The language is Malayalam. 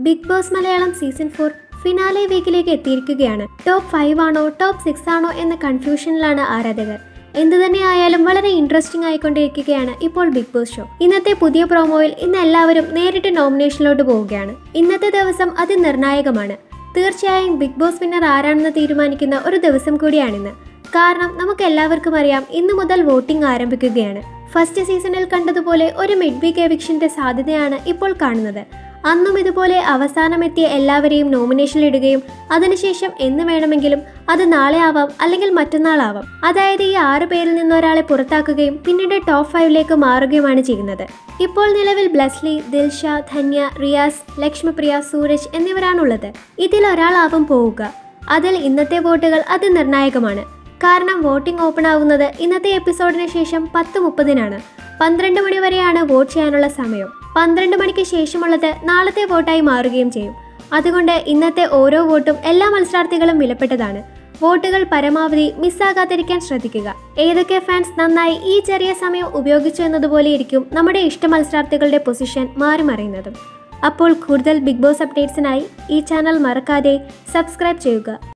big Boss Malayalam season four finale വീക്കിലേക്ക് എത്തിയിരിക്കുകയാണ് ടോപ്പ് ഫൈവ് ആണോ ടോപ്പ് സിക്സ് ആണോ എന്ന കൺഫ്യൂഷനിലാണ് ആരാധകർ എന്തു തന്നെയായാലും വളരെ ഇൻട്രസ്റ്റിംഗ് ആയിക്കൊണ്ടിരിക്കുകയാണ് ഇപ്പോൾ ബിഗ് ബോസ് ഷോ ഇന്നത്തെ പുതിയ പ്രോമോയിൽ ഇന്ന് എല്ലാവരും നേരിട്ട് നോമിനേഷനിലോട്ട് പോവുകയാണ് ഇന്നത്തെ ദിവസം അതിനിർണായകമാണ് തീർച്ചയായും ബിഗ് ബോസ് വിന്നർ ആരാണെന്ന് തീരുമാനിക്കുന്ന ഒരു ദിവസം കൂടിയാണിന്ന് കാരണം നമുക്ക് എല്ലാവർക്കും അറിയാം ഇന്നു മുതൽ വോട്ടിംഗ് ആരംഭിക്കുകയാണ് ഫസ്റ്റ് സീസണിൽ കണ്ടതുപോലെ ഒരു മിഡ് വീക്ക് എവിക്ഷന്റെ സാധ്യതയാണ് ഇപ്പോൾ കാണുന്നത് അന്നും ഇതുപോലെ അവസാനമെത്തിയ എല്ലാവരെയും നോമിനേഷനിൽ ഇടുകയും അതിനുശേഷം എന്ന് വേണമെങ്കിലും അത് നാളെ ആവാം അല്ലെങ്കിൽ മറ്റന്നാളാവാം അതായത് ഈ ആറ് പേരിൽ നിന്ന് ഒരാളെ പുറത്താക്കുകയും പിന്നീട് ടോപ്പ് ഫൈവിലേക്ക് മാറുകയുമാണ് ചെയ്യുന്നത് ഇപ്പോൾ നിലവിൽ ബ്ലസ്ലി ദിൽഷ ധന്യ റിയാസ് ലക്ഷ്മിപ്രിയ സൂരജ് എന്നിവരാണുള്ളത് ഇതിൽ ഒരാളാവും പോവുക അതിൽ ഇന്നത്തെ വോട്ടുകൾ അത് നിർണായകമാണ് കാരണം വോട്ടിംഗ് ഓപ്പൺ ആവുന്നത് ഇന്നത്തെ എപ്പിസോഡിന് ശേഷം പത്ത് മുപ്പതിനാണ് പന്ത്രണ്ട് മണി വരെയാണ് വോട്ട് ചെയ്യാനുള്ള സമയം പന്ത്രണ്ട് മണിക്ക് ശേഷമുള്ളത് നാളത്തെ വോട്ടായി മാറുകയും ചെയ്യും അതുകൊണ്ട് ഇന്നത്തെ ഓരോ വോട്ടും എല്ലാ മത്സരാർത്ഥികളും വിലപ്പെട്ടതാണ് വോട്ടുകൾ പരമാവധി മിസ്സാകാതിരിക്കാൻ ശ്രദ്ധിക്കുക ഏതൊക്കെ ഫാൻസ് നന്നായി ഈ ചെറിയ സമയം ഉപയോഗിച്ചു എന്നതുപോലെ ഇരിക്കും നമ്മുടെ ഇഷ്ട മത്സരാർത്ഥികളുടെ പൊസിഷൻ മാറി മറിയുന്നതും അപ്പോൾ കൂടുതൽ ബിഗ് ബോസ് അപ്ഡേറ്റ്സിനായി ഈ ചാനൽ മറക്കാതെ സബ്സ്ക്രൈബ് ചെയ്യുക